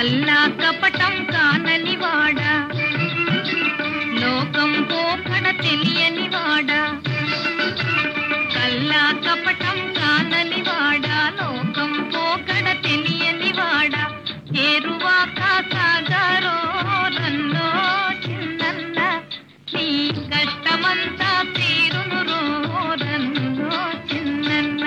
కల్లా కపటం కానని వాడా లోకం పోకడ తెలియని వాడా కల్లా కపటం కానని వాడా లోకం పోకడ తెలియని వాడా చేరువాక సాగరో రన్నో చిన్నన్న నీ కష్టమంతా తీరును రో రన్నో చిన్నన్న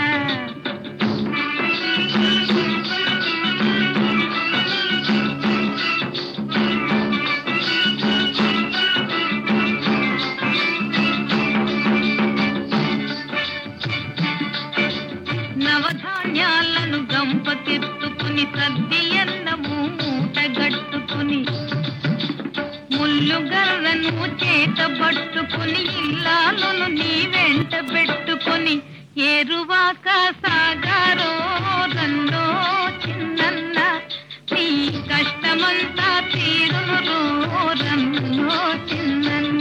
నవధాన్యాలను గంపకెత్తుకుని సద్ది అన్నము మూటగట్టుకుని ముళ్ళు గర్రను చేత పట్టుకుని ఇల్లాలను నీ వెంట పెట్టుకుని ఏరువాక సాగారో రన్నో చిన్నన్న నీ కష్టమంతా తీరును రో రన్నో చిన్నన్న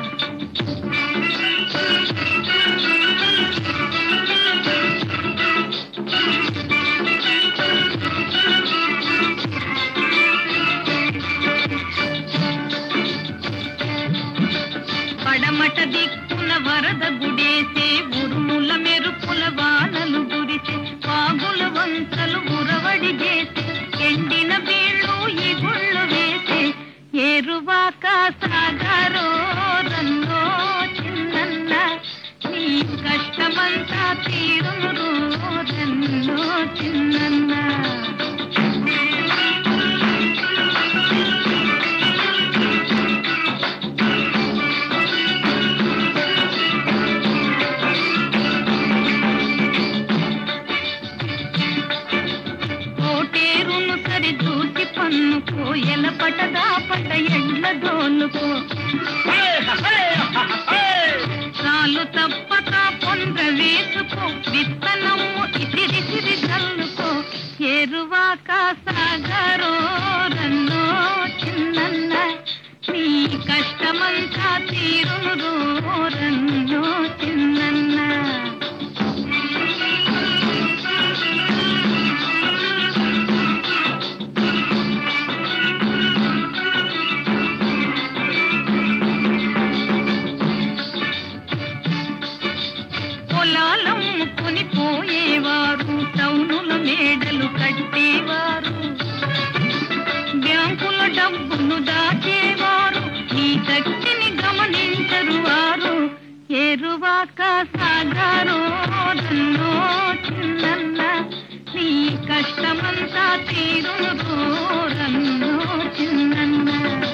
పడమట దిక్కున వరద గుడేసే ఉరుముల మెరుపుల వానలు గురిసే వాగుల వంతలు ఉరవడి చేసే ఎండిన బీళ్ళు ఈ గుళ్ళు వేసే ఏరువాక సాగరో రన్నో చిన్నన్న నీ కష్టమంతా తీరును రో రన్నో చిన్నన్న కోటేరును సరి చూసి పన్నుకో ఎల పటదా పట ఎండ్ల దోలుకో చాలు తప్పక పొంద వేసుకో విత్తనము ఇసిరిసిరి చల్లుకో ఎరువాక సాగరో రన్నో చిన్నన్న నీ కష్టమంతా తీరును రో రన్నో చిన్నన్న పొలాలమ్ముకుని పోయేవారు టౌనుల మేడలు కట్టేవారు బ్యాంకుల డబ్బును దాచేవారు ఈ శక్తిని గమనించరు వారు ఎరువాక సాగారో రన్నో చిన్నన్న నీ కష్టమంతా తీరును రన్నో చిన్నన్న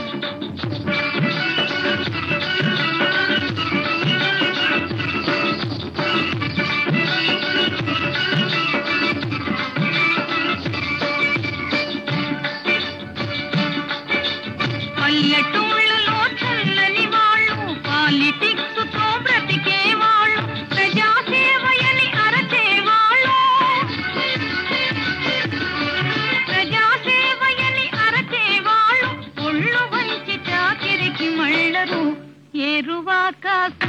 పల్లెటూళ్ళలో చల్లని వాళ్ళు పాలిటిక్స్ తో బ్రతికే వాళ్ళు ప్రజాసేవయని అరచేవాళ్ళు ప్రజాసేవయని అరచేవాళ్ళు ఒళ్ళు వంచి చాకిరికి మళ్ళరు ఏరువాక